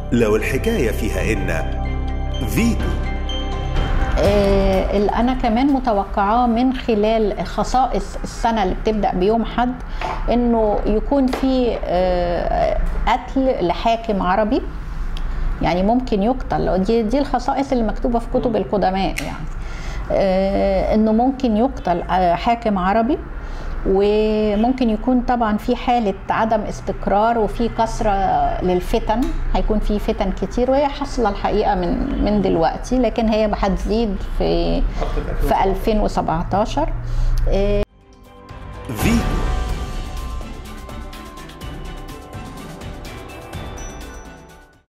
لو الحكاية فيها إن فيتو آه، اللي انا كمان متوقعاه من خلال خصائص السنه اللي بتبدا بيوم حد انه يكون في آه، قتل لحاكم عربي يعني ممكن يقتل دي دي الخصائص اللي مكتوبه في كتب القدماء يعني آه، انه ممكن يقتل آه، حاكم عربي وممكن يكون طبعا في حالة عدم استقرار وفي كثرة للفتن هيكون في فتن كتير وهي حاصلة الحقيقة من من دلوقتي لكن هي هتزيد في في 2017 آه،